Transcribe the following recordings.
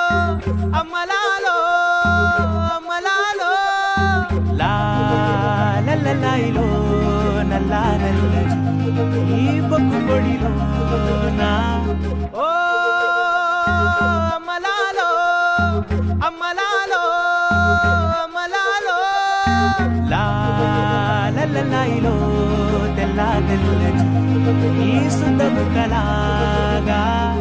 అమ్మలాలో అమ్మలాలో లా లల్లలాయిలో నల్లా నల్లని ఈ బొగ్గు పొడిలో నా ఓ అమ్మలాలో అమ్మలాలో అమ్మలాలో లా లల్లలాయిలో తెల్లా తెల్లని ఈ సుందము కలాగా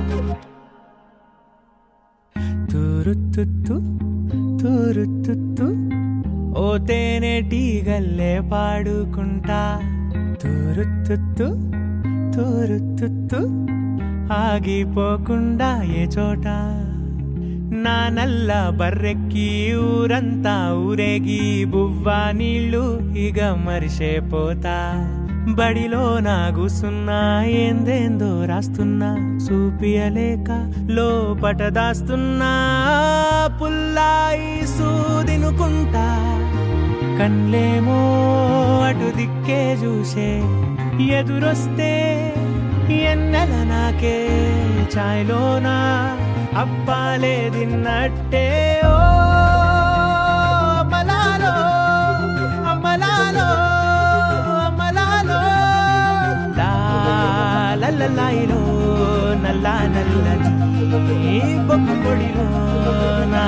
తూరుతుత్తు తూరుతుత్తు ఓ తేనెటీగల్లే పాడుకుంటా తూరుతుత్తు తూరుతుత్తు ఆగిపోకుండా ఏ చోట నా నల్ల బర్రెక్కి ఊరంతా ఊరేగి బువ్వా నీళ్ళు ఇగ మరిసేపోతా బడిలో నా కూసున్నా ఏందేందో రాస్తున్నా చూపియలేక లోపట దాస్తున్నా పుల్లాయి సూదినుకుంటా కన్లేమో అటు దిక్కే చూసే ఎదురొస్తే ఎన్నెల నాకే ఛాయ్లోనా అప్పాలే తిన్నట్టే ఓ అమ్మలాలో అమ్మలాలో అమ్మలాలో లా లల్లలాయిలో నల్లా నల్లని ఈ బొగ్గు పొడిలో నా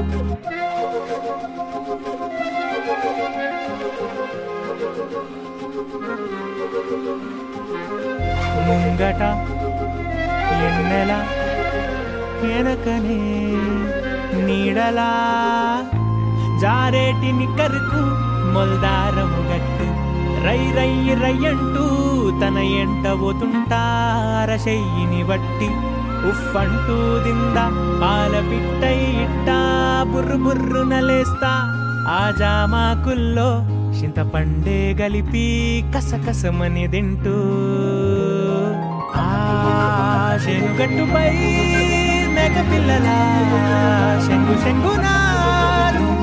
ముంగట ఎన్నెల వెనకనే నీడలా జారేటి నిక్కరుకు మొల్దారము గట్టు రై రై రయ్యంటూ తన ఎంట పోతుంటారశయ్యిని బట్టి ఉఫ్ఫంటూ దింద పాల పిట్టై ఇట్టా బుర్రు బుర్రు నలేస్తా ఆ జామాకుల్లో చింతపండే గలిపి కసకసమని తింటూ ఆ శనుగట్టుపై మెగ పిల్లల శంగు శంగునా